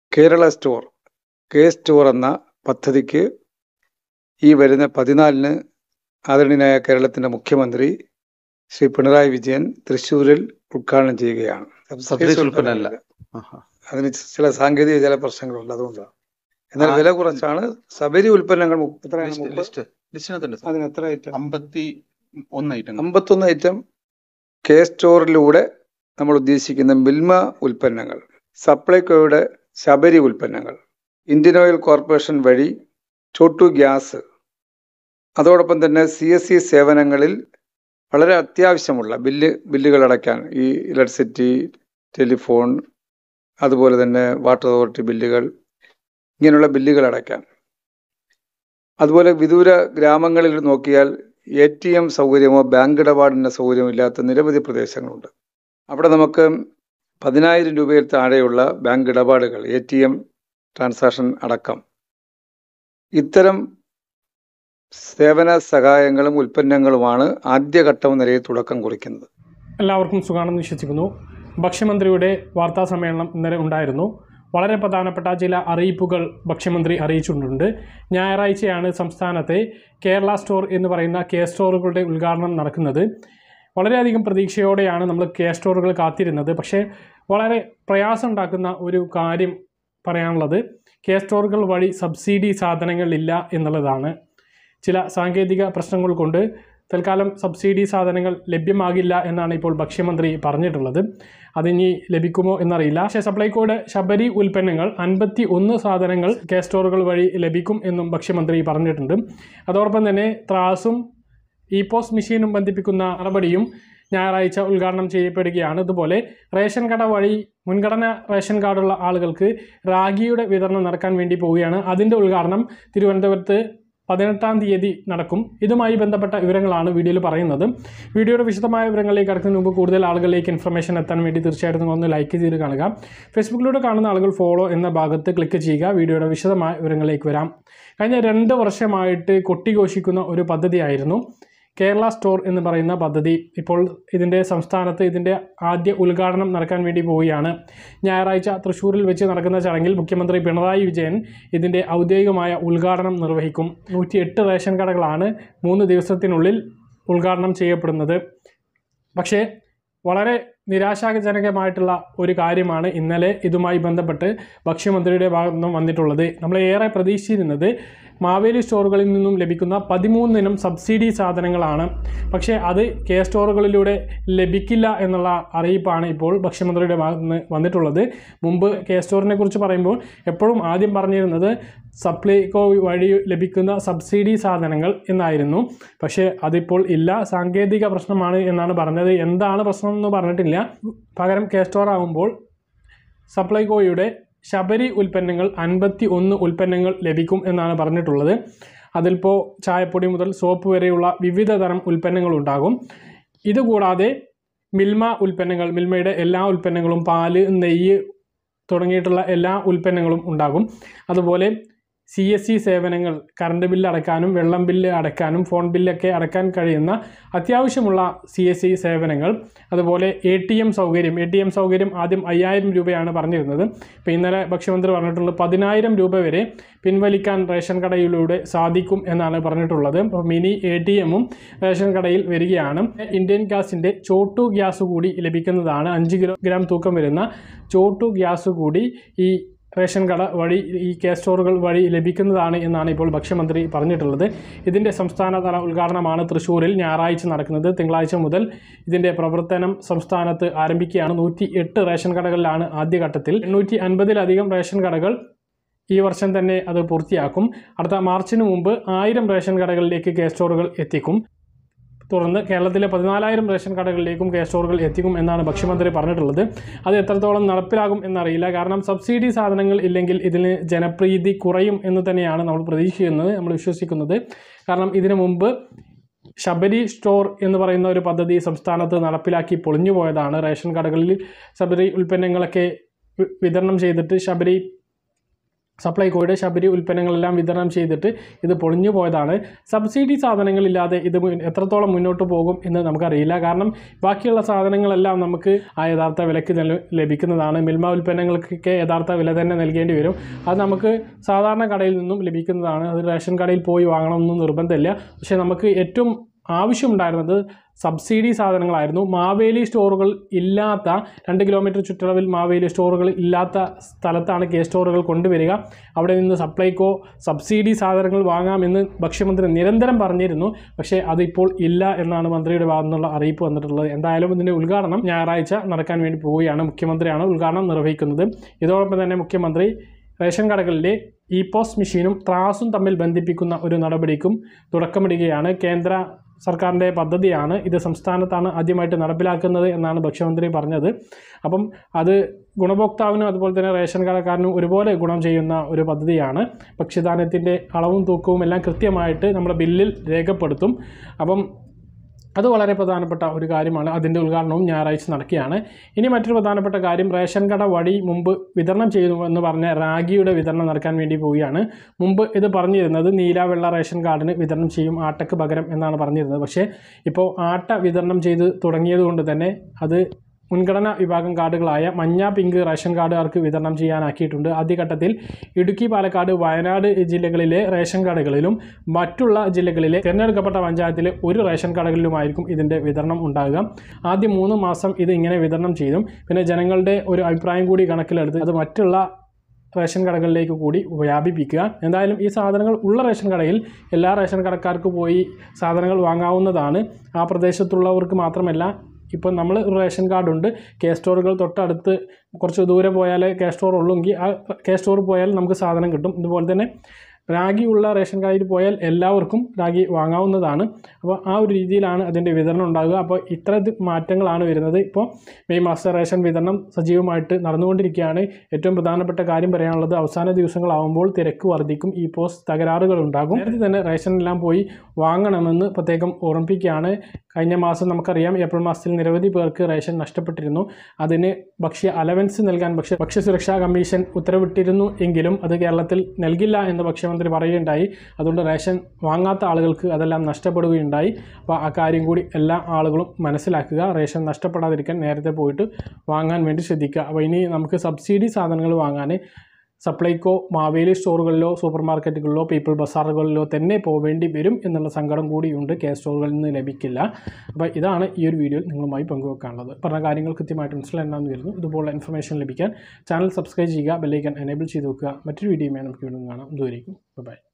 Kerala store K store എന്ന പദ്ധതിക്ക് ഈ വരുന്ന പതിനാലിന് ആദരണീയനായ കേരളത്തിന്റെ മുഖ്യമന്ത്രി ശ്രീ പിണറായി വിജയൻ തൃശ്ശൂരിൽ ഉദ്ഘാടനം ചെയ്യുകയാണ് സബ്സിഡി ഉൽപ്പന്നമല്ല. ആഹാ. അതിന് ചില സാങ്കേതിക ചില പ്രശ്നങ്ങളുണ്ട് അതുകൊണ്ടാണ് എന്നാൽ ആ, വില കുറച്ചാണ് ശബരി ഉൽപ്പന്നങ്ങൾ മു- എത്രയാണ് ലിസ്റ്റ് മുപ്പത്? ലിസ്റ്റ് ലിസ്റ്റിനകത്തുണ്ട് സാർ അതിന് എത്ര ഐറ്റം അമ്പത്തി ഒന്ന് ഐറ്റം അമ്പത്തൊന്ന് ഐറ്റം കെ സ്റ്റോറിലൂടെ നമ്മൾ ഉദ്ദേശിക്കുന്ന മിൽമ ഉൽപ്പന്നങ്ങൾ സപ്ലൈകോയുടെ ശബരി ഉൽപ്പന്നങ്ങൾ ഇന്ത്യൻ ഓയിൽ കോർപ്പറേഷൻ വഴി ചോട്ടു ഗ്യാസ് അതോടൊപ്പം തന്നെ സി എസ് സി സേവനങ്ങളിൽ വളരെ അത്യാവശ്യമുള്ള ബില്ല് ബില്ലുകൾ അടയ്ക്കാൻ ഈ ഇലക്ട്രിസിറ്റി ടെലിഫോൺ അതുപോലെ തന്നെ വാട്ടർ അതോറിറ്റി ബില്ലുകൾ ഇങ്ങനെയുള്ള ബില്ലുകൾ അടയ്ക്കാൻ അതുപോലെ വിദൂര ഗ്രാമങ്ങളിൽ നോക്കിയാൽ എ ടി എം സൗകര്യമോ ബാങ്ക് ഇടപാടിൻ്റെ സൗകര്യമോ ഇല്ലാത്ത നിരവധി പ്രദേശങ്ങളുണ്ട് അവിടെ നമുക്ക് പതിനായിരം രൂപയിൽ താഴെയുള്ള ബാങ്ക് ഇടപാടുകൾ എ ടി എം ട്രാൻസാക്ഷൻ അടക്കം ഇത്തരം സേവന സഹായങ്ങളും ഉൽപ്പന്നങ്ങളുമാണ് ആദ്യഘട്ടം നിലയിൽ തുടക്കം കുറിക്കുന്നത് എല്ലാവർക്കും സുഖാണെന്ന് വിശ്വസിക്കുന്നു ഭക്ഷ്യമന്ത്രിയുടെ വാർത്താ സമ്മേളനം ഇന്നലെ ഉണ്ടായിരുന്നു വളരെ പ്രധാനപ്പെട്ട ചില അറിയിപ്പുകൾ ഭക്ഷ്യമന്ത്രി അറിയിച്ചിട്ടുണ്ട് ഞായറാഴ്ചയാണ് സംസ്ഥാനത്തെ കേരള സ്റ്റോർ എന്ന് പറയുന്ന കെ സ്റ്റോറുകളുടെ ഉദ്ഘാടനം നടക്കുന്നത് വളരെയധികം പ്രതീക്ഷയോടെയാണ് നമ്മൾ കെ സ്റ്റോറുകൾ കാത്തിരുന്നത് പക്ഷേ വളരെ പ്രയാസം ഉണ്ടാക്കുന്ന ഒരു കാര്യം പറയാനുള്ളത് കെ സ്റ്റോറുകൾ വഴി സബ്സിഡി സാധനങ്ങളില്ല എന്നുള്ളതാണ് ചില സാങ്കേതിക പ്രശ്നങ്ങൾ കൊണ്ട് തൽക്കാലം സബ്സിഡി സാധനങ്ങൾ ലഭ്യമാകില്ല എന്നാണ് ഇപ്പോൾ ഭക്ഷ്യമന്ത്രി പറഞ്ഞിട്ടുള്ളത് അതിനി ലഭിക്കുമോ എന്നറിയില്ല പക്ഷേ സപ്ലൈകോയുടെ ശബരി ഉൽപ്പന്നങ്ങൾ അൻപത്തി ഒന്ന് സാധനങ്ങൾ കെ സ്റ്റോറുകൾ വഴി ലഭിക്കും എന്നും ഭക്ഷ്യമന്ത്രി പറഞ്ഞിട്ടുണ്ട് അതോടൊപ്പം തന്നെ ത്രാസും ഇ പോസ് മെഷീനും ബന്ധിപ്പിക്കുന്ന നടപടിയും ഞായറാഴ്ച ഉദ്ഘാടനം ചെയ്യപ്പെടുകയാണ് അതുപോലെ റേഷൻ കട വഴി മുൻഗണന റേഷൻ കാർഡുള്ള ആളുകൾക്ക് റാഗിയുടെ വിതരണം നടക്കാൻ വേണ്ടി പോവുകയാണ് അതിൻ്റെ ഉദ്ഘാടനം തിരുവനന്തപുരത്ത് പതിനെട്ടാം തീയതി നടക്കും ഇതുമായി ബന്ധപ്പെട്ട വിവരങ്ങളാണ് വീഡിയോയിൽ പറയുന്നത് വീഡിയോയുടെ വിശദമായ വിവരങ്ങളിലേക്ക് കടക്കുന്നതിന് മുമ്പ് കൂടുതൽ ആളുകളിലേക്ക് ഇൻഫർമേഷൻ എത്താൻ വേണ്ടി തീർച്ചയായിട്ടും നിങ്ങൾ ഒന്ന് ലൈക്ക് ചെയ്ത് കാണുക ഫേസ്ബുക്കിലൂടെ കാണുന്ന ആളുകൾ ഫോളോ എന്ന ഭാഗത്ത് ക്ലിക്ക് ചെയ്യുക വീഡിയോയുടെ വിശദമായ വിവരങ്ങളിലേക്ക് വരാം കഴിഞ്ഞ രണ്ട് വർഷമായിട്ട് കൊട്ടിഘോഷിക്കുന്ന ഒരു പദ്ധതിയായിരുന്നു കേരള സ്റ്റോർ എന്ന് പറയുന്ന പദ്ധതി ഇപ്പോൾ ഇതിൻ്റെ സംസ്ഥാനത്ത് ഇതിൻ്റെ ആദ്യ ഉദ്ഘാടനം നടക്കാൻ വേണ്ടി പോവുകയാണ് ഞായറാഴ്ച തൃശ്ശൂരിൽ വെച്ച് നടക്കുന്ന ചടങ്ങിൽ മുഖ്യമന്ത്രി പിണറായി വിജയൻ ഇതിൻ്റെ ഔദ്യോഗികമായ ഉദ്ഘാടനം നിർവഹിക്കും നൂറ്റി എട്ട് റേഷൻ കടകളാണ് മൂന്ന് ദിവസത്തിനുള്ളിൽ ഉദ്ഘാടനം ചെയ്യപ്പെടുന്നത് പക്ഷേ വളരെ നിരാശാജനകമായിട്ടുള്ള ഒരു കാര്യമാണ് ഇന്നലെ ഇതുമായി ബന്ധപ്പെട്ട് ഭക്ഷ്യമന്ത്രിയുടെ ഭാഗത്തു നിന്നും വന്നിട്ടുള്ളത് നമ്മൾ ഏറെ പ്രതീക്ഷിച്ചിരുന്നത് മാവേലി സ്റ്റോറുകളിൽ നിന്നും ലഭിക്കുന്ന പതിമൂന്നിനും സബ്സിഡി സാധനങ്ങളാണ് പക്ഷേ അത് കെ സ്റ്റോറുകളിലൂടെ ലഭിക്കില്ല എന്നുള്ള അറിയിപ്പാണ് ഇപ്പോൾ ഭക്ഷ്യമന്ത്രിയുടെ ഭാഗത്ത് നിന്ന് വന്നിട്ടുള്ളത് മുമ്പ് കെ സ്റ്റോറിനെ കുറിച്ച് പറയുമ്പോൾ എപ്പോഴും ആദ്യം പറഞ്ഞിരുന്നത് സപ്ലൈകോ വഴി ലഭിക്കുന്ന സബ്സിഡി സാധനങ്ങൾ എന്നായിരുന്നു പക്ഷേ അതിപ്പോൾ ഇല്ല സാങ്കേതിക പ്രശ്നമാണ് എന്നാണ് പറഞ്ഞത് എന്താണ് പ്രശ്നം എന്ന് പറഞ്ഞിട്ടില്ല പകരം കെ സ്റ്റോർ ആകുമ്പോൾ സപ്ലൈകോയുടെ ശബരി ഉൽപ്പന്നങ്ങൾ അൻപത്തി ഒന്ന് ഉൽപ്പന്നങ്ങൾ ലഭിക്കും എന്നാണ് പറഞ്ഞിട്ടുള്ളത് അതിലിപ്പോൾ ചായപ്പൊടി മുതൽ സോപ്പ് വരെയുള്ള വിവിധ തരം ഉൽപ്പന്നങ്ങൾ ഉണ്ടാകും ഇതുകൂടാതെ മിൽമ ഉൽപ്പന്നങ്ങൾ മിൽമയുടെ എല്ലാ ഉൽപ്പന്നങ്ങളും പാല് നെയ്യ് തുടങ്ങിയിട്ടുള്ള എല്ലാ ഉൽപ്പന്നങ്ങളും ഉണ്ടാകും അതുപോലെ സി എസ് സി സേവനങ്ങൾ കറണ്ട് ബില്ല് അടയ്ക്കാനും വെള്ളം ബില്ല് അടയ്ക്കാനും ഫോൺ ബില്ലൊക്കെ അടയ്ക്കാൻ കഴിയുന്ന അത്യാവശ്യമുള്ള സി എസ് സി സേവനങ്ങൾ അതുപോലെ എ ടി എം സൗകര്യം എ ടി എം സൗകര്യം ആദ്യം അയ്യായിരം രൂപയാണ് പറഞ്ഞിരുന്നത് ഇപ്പോൾ ഇന്നലെ ഭക്ഷ്യമന്ത്രി പറഞ്ഞിട്ടുള്ളത് പതിനായിരം രൂപ വരെ പിൻവലിക്കാൻ റേഷൻ കടയിലൂടെ സാധിക്കും എന്നാണ് പറഞ്ഞിട്ടുള്ളത് അപ്പോൾ മിനി എ ടി എമ്മും റേഷൻ കടയിൽ വരികയാണ് ഇന്ത്യൻ ഗ്യാസിൻ്റെ ചോട്ടു ഗ്യാസ് കൂടി ലഭിക്കുന്നതാണ് അഞ്ച് കിലോഗ്രാം തൂക്കം വരുന്ന ചോട്ടു ഗ്യാസ് കൂടി ഈ റേഷൻ കട വഴി ഈ കെ സ്റ്റോറുകൾ വഴി ലഭിക്കുന്നതാണ് എന്നാണ് ഇപ്പോൾ ഭക്ഷ്യമന്ത്രി പറഞ്ഞിട്ടുള്ളത് ഇതിൻ്റെ സംസ്ഥാനതല ഉദ്ഘാടനമാണ് തൃശ്ശൂരിൽ ഞായറാഴ്ച നടക്കുന്നത് തിങ്കളാഴ്ച മുതൽ ഇതിൻ്റെ പ്രവർത്തനം സംസ്ഥാനത്ത് ആരംഭിക്കുകയാണ് നൂറ്റി എട്ട് റേഷൻ കടകളിലാണ് ആദ്യഘട്ടത്തിൽ എണ്ണൂറ്റി അൻപതിലധികം റേഷൻ കടകൾ ഈ വർഷം തന്നെ അത് പൂർത്തിയാക്കും അടുത്ത മാർച്ചിന് മുമ്പ് ആയിരം റേഷൻ കടകളിലേക്ക് കെ സ്റ്റോറുകൾ എത്തിക്കും തുടർന്ന് കേരളത്തിലെ പതിനാലായിരം റേഷൻ കടകളിലേക്കും കെ സ്റ്റോറുകൾ എത്തിക്കും എന്നാണ് ഭക്ഷ്യമന്ത്രി പറഞ്ഞിട്ടുള്ളത് അത് എത്രത്തോളം നടപ്പിലാകും എന്നറിയില്ല കാരണം സബ്സിഡി സാധനങ്ങൾ ഇല്ലെങ്കിൽ ഇതിന് ജനപ്രീതി കുറയും എന്ന് തന്നെയാണ് നമ്മൾ പ്രതീക്ഷിക്കുന്നത് നമ്മൾ വിശ്വസിക്കുന്നത് കാരണം ഇതിനു മുമ്പ് ശബരി സ്റ്റോർ എന്ന് പറയുന്ന ഒരു പദ്ധതി സംസ്ഥാനത്ത് നടപ്പിലാക്കി പൊളിഞ്ഞു പോയതാണ് റേഷൻ കടകളിൽ ശബരി ഉൽപ്പന്നങ്ങളൊക്കെ വി- വിതരണം ചെയ്തിട്ട് ശബരി സപ്ലൈകോയുടെ ശബരി ഉൽപ്പന്നങ്ങളെല്ലാം വിതരണം ചെയ്തിട്ട് ഇത് പൊളിഞ്ഞു പോയതാണ് സബ്സിഡി സാധനങ്ങളില്ലാതെ ഇത് മു- എത്രത്തോളം മുന്നോട്ട് പോകും എന്ന് നമുക്കറിയില്ല കാരണം ബാക്കിയുള്ള സാധനങ്ങളെല്ലാം നമുക്ക് ആ യഥാർത്ഥ വിലയ്ക്ക് നൽ- ലഭിക്കുന്നതാണ് മിൽമ ഉൽപ്പന്നങ്ങൾക്കൊക്കെ യഥാർത്ഥ വില തന്നെ നൽകേണ്ടി വരും അത് നമുക്ക് സാധാരണ കടയിൽ നിന്നും ലഭിക്കുന്നതാണ് അത് റേഷൻ കടയിൽ പോയി വാങ്ങണമെന്നും നിർബന്ധമില്ല പക്ഷേ നമുക്ക് ഏറ്റവും ആവശ്യമുണ്ടായിരുന്നത് സബ്സിഡി സാധനങ്ങളായിരുന്നു മാവേലി സ്റ്റോറുകൾ ഇല്ലാത്ത രണ്ട് കിലോമീറ്റർ ചുറ്റളവിൽ മാവേലി സ്റ്റോറുകൾ ഇല്ലാത്ത സ്ഥലത്താണ് കെ സ്റ്റോറുകൾ കൊണ്ടുവരിക അവിടെ നിന്ന് സപ്ലൈകോ സബ്സിഡി സാധനങ്ങൾ വാങ്ങാമെന്ന് ഭക്ഷ്യമന്ത്രി നിരന്തരം പറഞ്ഞിരുന്നു പക്ഷേ അതിപ്പോൾ ഇല്ല എന്നാണ് മന്ത്രിയുടെ ഭാഗത്തു നിന്നുള്ള അറിയിപ്പ് വന്നിട്ടുള്ളത് എന്തായാലും ഇതിൻ്റെ ഉദ്ഘാടനം ഞായറാഴ്ച നടക്കാൻ വേണ്ടി പോവുകയാണ് മുഖ്യമന്ത്രിയാണ് ഉദ്ഘാടനം നിർവഹിക്കുന്നത് ഇതോടൊപ്പം തന്നെ മുഖ്യമന്ത്രി റേഷൻ കടകളിലെ ഇ പോസ് മെഷീനും ത്രാസും തമ്മിൽ ബന്ധിപ്പിക്കുന്ന ഒരു നടപടിക്കും തുടക്കമിടുകയാണ് കേന്ദ്ര സർക്കാരിൻ്റെ പദ്ധതിയാണ് ഇത് സംസ്ഥാനത്താണ് ആദ്യമായിട്ട് നടപ്പിലാക്കുന്നത് എന്നാണ് ഭക്ഷ്യമന്ത്രി പറഞ്ഞത് അപ്പം അത് ഗുണഭോക്താവിനും അതുപോലെ തന്നെ റേഷൻ കടക്കാരനും ഒരുപോലെ ഗുണം ചെയ്യുന്ന ഒരു പദ്ധതിയാണ് ഭക്ഷ്യധാന്യത്തിൻ്റെ അളവും തൂക്കവും എല്ലാം കൃത്യമായിട്ട് നമ്മുടെ ബില്ലിൽ രേഖപ്പെടുത്തും അപ്പം അത് വളരെ പ്രധാനപ്പെട്ട ഒരു കാര്യമാണ് അതിൻ്റെ ഉദ്ഘാടനവും ഞായറാഴ്ച നടക്കുകയാണ് ഇനി മറ്റൊരു പ്രധാനപ്പെട്ട കാര്യം റേഷൻ കട വഴി മുമ്പ് വിതരണം ചെയ്തു എന്ന് പറഞ്ഞ റാഗിയുടെ വിതരണം നടക്കാൻ വേണ്ടി പോവുകയാണ് മുമ്പ് ഇത് പറഞ്ഞിരുന്നത് നീല വെള്ള റേഷൻ കാർഡിന് വിതരണം ചെയ്യും ആട്ടക്ക് പകരം എന്നാണ് പറഞ്ഞിരുന്നത് പക്ഷേ ഇപ്പോൾ ആട്ട വിതരണം ചെയ്ത് തുടങ്ങിയത് കൊണ്ട് തന്നെ അത് മുൻഗണനാ വിഭാഗം കാർഡുകളായ മഞ്ഞ പിങ്ക് റേഷൻ കാർഡുകാർക്ക് വിതരണം ചെയ്യാനാക്കിയിട്ടുണ്ട് ആദ്യഘട്ടത്തിൽ ഇടുക്കി പാലക്കാട് വയനാട് ജില്ലകളിലെ റേഷൻ കടകളിലും മറ്റുള്ള ജില്ലകളിലെ തിരഞ്ഞെടുക്കപ്പെട്ട പഞ്ചായത്തിലെ ഒരു റേഷൻ കടകളിലുമായിരിക്കും ഇതിൻ്റെ വിതരണം ഉണ്ടാകുക ആദ്യം മൂന്ന് മാസം ഇത് ഇങ്ങനെ വിതരണം ചെയ്തും പിന്നെ ജനങ്ങളുടെ ഒരു അഭിപ്രായം കൂടി കണക്കിലെടുത്ത് അത് മറ്റുള്ള റേഷൻ കടകളിലേക്ക് കൂടി വ്യാപിപ്പിക്കുക എന്തായാലും ഈ സാധനങ്ങൾ ഉള്ള റേഷൻ കടയിൽ എല്ലാ റേഷൻ കടക്കാർക്ക് പോയി സാധനങ്ങൾ വാങ്ങാവുന്നതാണ് ആ പ്രദേശത്തുള്ളവർക്ക് മാത്രമല്ല ഇപ്പം നമ്മൾ ഒരു റേഷൻ കാർഡുണ്ട് കെ സ്റ്റോറുകൾ തൊട്ടടുത്ത് കുറച്ച് ദൂരെ പോയാൽ കെ സ്റ്റോർ ഉള്ളെങ്കിൽ ആ കെ സ്റ്റോർ പോയാൽ നമുക്ക് സാധനം കിട്ടും ഇതുപോലെ തന്നെ രാഗി ഉള്ള റേഷൻ കടയിൽ പോയാൽ എല്ലാവർക്കും രാഗി വാങ്ങാവുന്നതാണ് അപ്പോൾ ആ ഒരു രീതിയിലാണ് അതിൻ്റെ വിതരണം ഉണ്ടാകുക അപ്പോൾ ഇത്ര ഇത് മാറ്റങ്ങളാണ് വരുന്നത് ഇപ്പോൾ മെയ് മാസ റേഷൻ വിതരണം സജീവമായിട്ട് നടന്നുകൊണ്ടിരിക്കുകയാണ് ഏറ്റവും പ്രധാനപ്പെട്ട കാര്യം പറയാനുള്ളത് അവസാന ദിവസങ്ങളാവുമ്പോൾ തിരക്ക് വർദ്ധിക്കും ഈ പോസ്റ്റ് തകരാറുകൾ ഉണ്ടാകും നേരത്തെ തന്നെ റേഷനെല്ലാം പോയി വാങ്ങണമെന്ന് പ്രത്യേകം ഓർമ്മിപ്പിക്കുകയാണ് കഴിഞ്ഞ മാസം നമുക്കറിയാം ഏപ്രിൽ മാസത്തിൽ നിരവധി പേർക്ക് റേഷൻ നഷ്ടപ്പെട്ടിരുന്നു അതിന് ഭക്ഷ്യ അലവൻസ് നൽകാൻ ഭക്ഷ്യ ഭക്ഷ്യസുരക്ഷാ കമ്മീഷൻ ഉത്തരവിട്ടിരുന്നു എങ്കിലും അത് കേരളത്തിൽ നൽകില്ല എന്ന് ഭക്ഷ്യമന്ത്രി പറയുകയുണ്ടായി അതുകൊണ്ട് റേഷൻ വാങ്ങാത്ത ആളുകൾക്ക് അതെല്ലാം നഷ്ടപ്പെടുകയുണ്ടായി അപ്പോൾ ആ കാര്യം കൂടി എല്ലാ ആളുകളും മനസ്സിലാക്കുക റേഷൻ നഷ്ടപ്പെടാതിരിക്കാൻ നേരത്തെ പോയിട്ട് വാങ്ങാൻ വേണ്ടി ശ്രദ്ധിക്കുക അപ്പോൾ ഇനി നമുക്ക് സബ്സിഡി സാധനങ്ങൾ വാങ്ങാൻ സപ്ലൈകോ മാവേലി സ്റ്റോറുകളിലോ സൂപ്പർ മാർക്കറ്റുകളിലോ പീപ്പിൾ ബസാറുകളിലോ തന്നെ പോവേണ്ടി വരും എന്നുള്ള സങ്കടം കൂടിയുണ്ട് കെ സ്റ്റോറുകളിൽ നിന്ന് ലഭിക്കില്ല അപ്പോൾ ഇതാണ് ഈ ഒരു വീഡിയോയിൽ നിങ്ങളുമായി പങ്കുവെക്കാനുള്ളത് പറഞ്ഞ കാര്യങ്ങൾ കൃത്യമായിട്ട് മനസ്സിലാണെന്ന് വരുന്നു ഇതുപോലുള്ള ഇൻഫർമേഷൻ ലഭിക്കാൻ ചാനൽ സബ്സ്ക്രൈബ് ചെയ്യുക ബെല്ലൈക്കൻ എനേബിൾ ചെയ്ത് വെക്കുക മറ്റൊരു വീഡിയോയുമായി നമുക്ക് വീണ്ടും കാണാം ഇതുവരെയും ബൈ